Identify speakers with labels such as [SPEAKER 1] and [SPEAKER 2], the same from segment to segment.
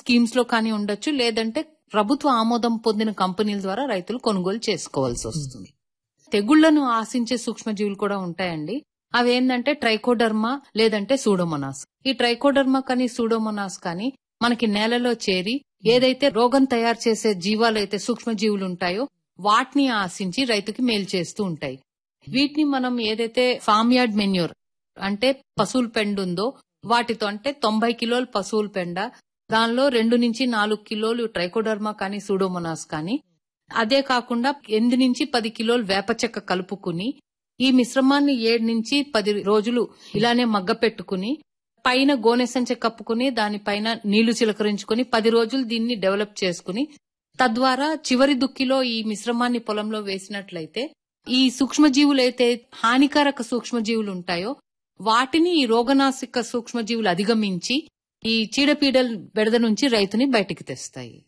[SPEAKER 1] schemes లో కానీ ఉండొచ్చు లేదంటే ప్రభుత్వ ఆమోదం పొందిన కంపెనీల ద్వారా రైతులు కొనుగోలు చేసుకోవాల్సి వస్తుంది తెగుళ్లను ఆశించే సూక్ష్మజీవులు కూడా ఉంటాయండి అవి ఏంటంటే ట్రైకోడర్మా లేదంటే సూడోమోనాస్ ఈ ట్రైకోడర్మా కానీ సూడోమోనాస్ కానీ మనకి నేలలో చేరి ఏదైతే రోగం తయారు చేసే జీవాలు అయితే సూక్ష్మజీవులు ఉంటాయో వాటిని ఆశించి రైతుకి మేలు చేస్తూ ఉంటాయి వీటిని మనం ఏదైతే ఫామ్ యార్డ్ మెన్యూర్ అంటే పశువుల పెండ ఉందో వాటితో అంటే తొంభై కిలోల పశువుల పెండ దానిలో రెండు నుంచి నాలుగు కిలోలు ట్రైకోడర్మా కానీ సూడోమోనాస్ కానీ అదే కాకుండా ఎనిమిది నుంచి పది కిలోలు వేప చెక్క కలుపుకుని ఈ మిశ్రమాన్ని ఏడు నుంచి పది రోజులు ఇలానే మగ్గ పెట్టుకుని పైన గోనె సంచె కప్పుకుని దానిపైన నీళ్లు చిలకరించుకుని పది రోజులు దీన్ని డెవలప్ చేసుకుని తద్వారా చివరి దుక్కిలో ఈ మిశ్రమాన్ని పొలంలో వేసినట్లయితే ఈ సూక్ష్మజీవులు అయితే హానికారక సూక్ష్మజీవులు ఉంటాయో వాటిని ఈ రోగనాశక సూక్ష్మజీవులు అధిగమించి ఈ చీడపీడల బెడద నుంచి రైతుని బయటికి తెస్తాయి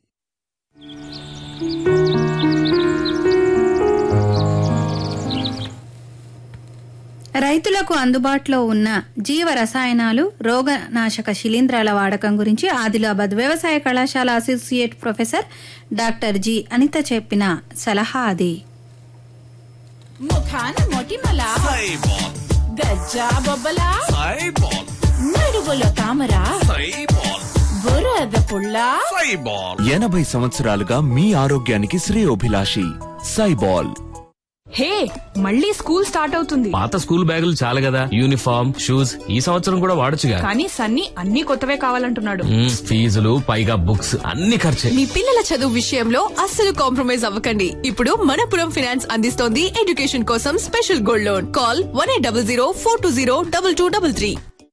[SPEAKER 2] రైతులకు అందుబాటులో ఉన్న జీవ రసాయనాలు రోగనాశక శిలీంధ్రాల వాడకం గురించి ఆదిలాబాద్ వ్యవసాయ కళాశాల associate professor doctor G Anitha చెప్పిన సలహా అది
[SPEAKER 3] ముఖాన మొటిమల
[SPEAKER 4] సైబాల్
[SPEAKER 3] గజ్జా బొబ్బల
[SPEAKER 4] సైబాల్
[SPEAKER 3] నడువులో తామర
[SPEAKER 4] సైబాల్
[SPEAKER 3] బురద పుల్ల
[SPEAKER 4] సైబాల్
[SPEAKER 5] ఎనభై సంవత్సరాలుగా మీ ఆరోగ్యానికి శ్రేయోభిలాషి సైబాల్
[SPEAKER 6] హే మళ్ళీ స్కూల్ స్టార్ట్ అవుతుంది
[SPEAKER 7] పాత స్కూల్ బ్యాగులు చాలు కదా యూనిఫామ్ షూస్ ఈ సంవత్సరం కూడా వాడొచ్చుగా
[SPEAKER 6] కానీ సన్నీ అన్ని కొత్తవే కావాలంటున్నాడు
[SPEAKER 7] మ్మ్, ఫీజులు పైగా బుక్స్ అన్ని ఖర్చే
[SPEAKER 8] మీ పిల్లల చదువు విషయంలో అస్సలు కాంప్రమైజ్ అవ్వకండి ఇప్పుడు మనపురం ఫినాన్స్ అందిస్తోంది ఎడ్యుకేషన్ కోసం special gold loan call one eight double zero four two zero double two double three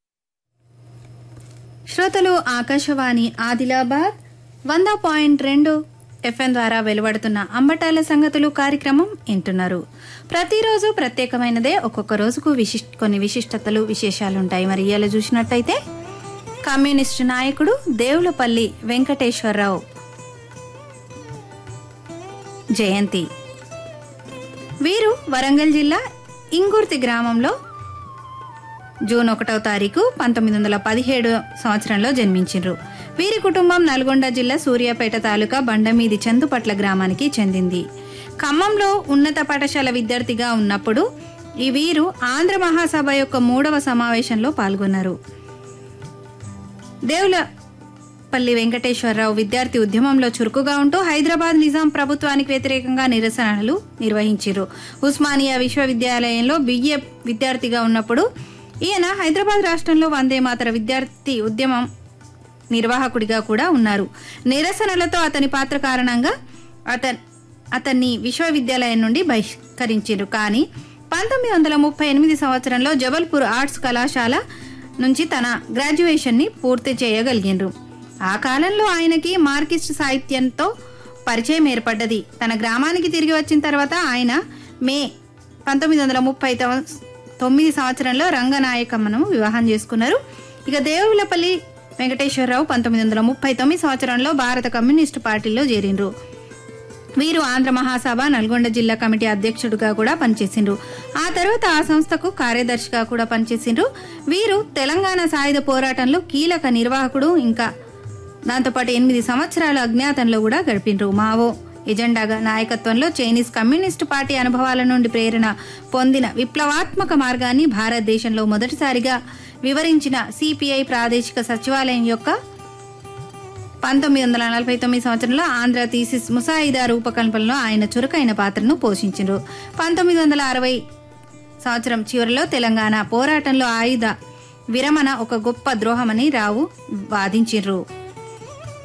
[SPEAKER 2] శ్రోతలు ఆకాశవాణి ఆదిలాబాద్ వంద పాయింట్ రెండు ఎఫ్ఎం ద్వారా వెలువడుతున్న అంబటాల సంగతులు కార్యక్రమం వింటున్నారు ప్రతిరోజు ప్రత్యేకమైనదే ఒక్కొక్క రోజుకు విశిష్ట కొన్ని విశిష్టతలు విశేషాలు ఉంటాయి మరి ఇవాళ చూసినట్టయితే కమ్యూనిస్టు నాయకుడు దేవులపల్లి వెంకటేశ్వరరావు జయంతి వీరు వరంగల్ జిల్లా ఇంగుర్తి గ్రామంలో జూన్ ఒకటవ తారీఖు పంతొమ్మిది వందల పదిహేడు సంవత్సరంలో జన్మించిండ్రు వీరి కుటుంబం నల్గొండ జిల్లా సూర్యాపేట తాలూకా బండమీది చందుపట్ల గ్రామానికి చెందింది ఖమ్మంలో ఉన్నత పాఠశాల విద్యార్థిగా ఉన్నప్పుడు ఈ వీరు ఆంధ్ర మహాసభ యొక్క మూడవ సమావేశంలో పాల్గొన్నారు దేవులపల్లి వెంకటేశ్వరరావు విద్యార్థి ఉద్యమంలో చురుకుగా ఉంటూ హైదరాబాద్ నిజాం ప్రభుత్వానికి వ్యతిరేకంగా నిరసనలు నిర్వహించారు ఉస్మానియా విశ్వవిద్యాలయంలో బిఏ విద్యార్థిగా ఉన్నప్పుడు ఈయన హైదరాబాద్ రాష్ట్రంలో వందే మాతర విద్యార్థి ఉద్యమం నిర్వాహకుడిగా కూడా ఉన్నారు నిరసనలతో అతని పాత్ర కారణంగా అతన్ అతన్ని విశ్వవిద్యాలయం నుండి బహిష్కరించారు కానీ పంతొమ్మిది వందల ముప్పై ఎనిమిది సంవత్సరంలో జబల్పూర్ ఆర్ట్స్ కళాశాల నుంచి తన గ్రాడ్యుయేషన్ని పూర్తి చేయగలిగినరు ఆ కాలంలో ఆయనకి మార్కిస్ట్ సాహిత్యంతో పరిచయం ఏర్పడ్డది తన గ్రామానికి తిరిగి వచ్చిన తర్వాత ఆయన మే పంతొమ్మిది వందల ముప్పై తొమ్మిది సంవత్సరంలో రంగనాయకమ్మను వివాహం చేసుకున్నారు ఇక దేవులపల్లి వెంకటేశ్వరరావు పంతొమ్మిది వందల ముప్పై తొమ్మిది సంవత్సరంలో భారత కమ్యూనిస్టు పార్టీలో చేరిండ్రు వీరు ఆంధ్ర మహాసభ నల్గొండ జిల్లా కమిటీ అధ్యక్షుడిగా కూడా పనిచేసిండ్రు ఆ తర్వాత ఆ సంస్థకు కార్యదర్శిగా కూడా పనిచేసిండ్రు వీరు తెలంగాణ సాయుధ పోరాటంలో కీలక నిర్వాహకుడు ఇంకా దాంతోపాటు ఎనిమిది సంవత్సరాల అజ్ఞాతంలో కూడా గడిపిండ్రు మావో ఎజెండాగా నాయకత్వంలో చైనీస్ కమ్యూనిస్టు పార్టీ అనుభవాల నుండి ప్రేరణ పొందిన విప్లవాత్మక మార్గాన్ని భారతదేశంలో మొదటిసారిగా వివరించిన సిపిఐ ప్రాదేశిక సచివాలయం యొక్క పంతొమ్మిది వందల నలభై తొమ్మిది సంవత్సరంలో ఆంధ్ర థీసిస్ ముసాయిదా రూపకల్పనలో ఆయన చురుకైన పాత్రను పోషించారు పంతొమ్మిది వందల అరవై సంవత్సరం చివరిలో తెలంగాణ పోరాటంలో ఆయుధ విరమణ ఒక గొప్ప ద్రోహమని రావు వాదించారు